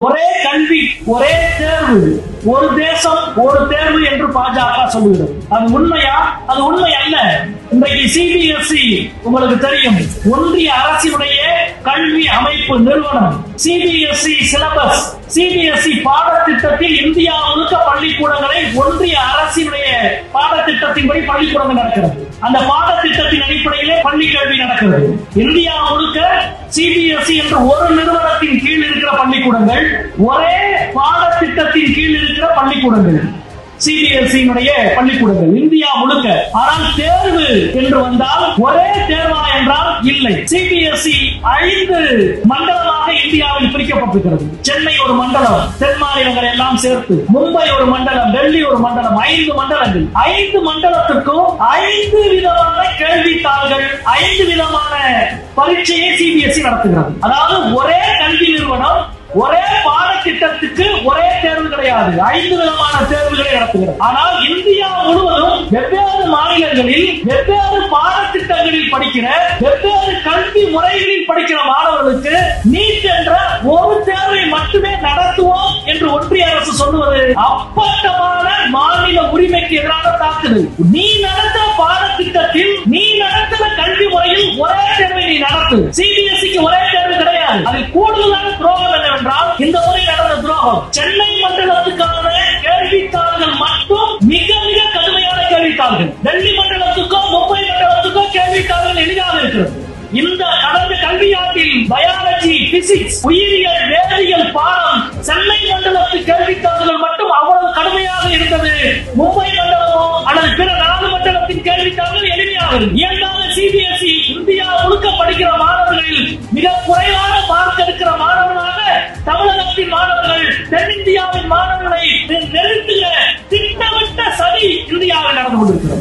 ஒரே கல்வி ஒரே தேர்வு ஒரு தேசம் ஒரு தேர்வு என்று பாஜக சொல்லுகிறது அது உண்மையா அது உண்மை அல்ல இன்றைக்கு சிபிஎஸ்இ உங்களுக்கு தெரியும் ஒன்றிய அரசினுடைய கல்வி அமைப்பு நிறுவனம் சிபிஎஸ்இ சிலபஸ் சிபிஎஸ்இ பாடத்திட்டத்தில் இந்தியா முழுக்க பள்ளிக்கூடங்களை ஒன்றிய அரசினுடைய பாடத்திட்டத்தின்படி பள்ளிக்கூடங்கள் நடக்கிறது அந்த பாடத்திட்டத்தின் அடிப்படையிலே பள்ளி கல்வி நடக்கிறது இந்தியா முழுக்க சிபிஎஸ்இ என்ற ஒரு நிறுவனத்தின் கீழ் இருக்கிற பள்ளிக்கூடங்கள் ஒரே பாடத்திட்டத்தின் கீழ் இருக்கிற பள்ளிக்கூடங்கள் சிபிஎஸ்இனுடைய பள்ளிக்கூடங்கள் இந்தியா முழுக்க ஆனால் தேர்வு என்று வந்தால் ஒரே தேர்வா என்றால் இல்லை சிபிஎஸ்இ ஐந்து மண்டலமாக இந்தியாவில் பிரிக்கப்பட்டிருக்கிறது சென்னை ஒரு மண்டலம் தென் மாநிலங்கள் எல்லாம் சேர்த்து மும்பை ஒரு மண்டலம் டெல்லி ஒரு மண்டலம் ஐந்து மண்டலங்கள் ஐந்து மண்டலத்திற்கும் ஐந்து விதமான கேள்வித்தாள்கள் ஐந்து விதமான பரீட்சையை சிபிஎஸ்இ நடத்துகிறது அதாவது ஒரே கல்வி நிறுவனம் ஒரே பாடத்திட்டத்துக்கு ஒரே தேர்வு கிடையாது ஐந்து விதமான தேர்வுகளை நடத்துகிறது ஆனால் இந்தியா முழுவதும் வெவ்வேறு மாநிலங்களில் வெவ்வேறு பாடத்திட்டங்களில் படிக்கிற வெவ்வேறு கல்வி முறைகளில் படிக்கிற மாணவர்களுக்கு நீட் என்ற ஒரு தேர்வை மட்டுமே நடத்துவோம் என்று ஒன்றிய அரசு சொல்லுவது அப்பட்டமான மாநில உரிமைக்கு எதிரான தாக்குதல் நீ நடத்த பாடத்திட்டத்தில் நீ நடத்துற கல்வி முறையில் ஒரே தேர்வை நீ நடத்து சிபிஎஸ்இக்கு ஒரே தேர்வு கிடையாது அதில் கூடுதலான துரோகம் என்னவென்றால் இந்த முறை நடந்த துரோகம் சென்னை மண்டலத்துக்கான கேள்வித்தாள்கள் மட்டும் மிக மிக கடுமையான கேள்வித்தாள்கள் டெல்லி மண்டலத்துக்கோ மும்பை மண்டலத்துக்கோ கேள்வித்தாள்கள் எளிதாக இருக்கிறது இந்த கடந்த கல்வியாண்டில் பயாலஜி பிசிக்ஸ் உயிரியல் வேதியியல் பாடம் சென்னை மண்டலத்து கேள்வித்தாள்கள் மட்டும் அவ்வளவு கடுமையாக இருந்தது மும்பை மண்டலமோ அல்லது பிற நாலு மண்டலத்தின் கேள்வித்தாள்கள் எளிமையாக இருந்தது இயல்பாக சிபிஎஸ்இ இந்தியா முழுக்க படிக்கிற மாணவர்களில் மிக குறைவான மார்க் எடுக்கிற மாணவர்களாக தமிழகத்தின் மாணவர்கள் தென்னிந்தியாவின் மாணவர்களை நிறுத்துகிற திட்டமிட்ட சதி இந்தியாவில் நடந்து கொண்டிருக்கிறது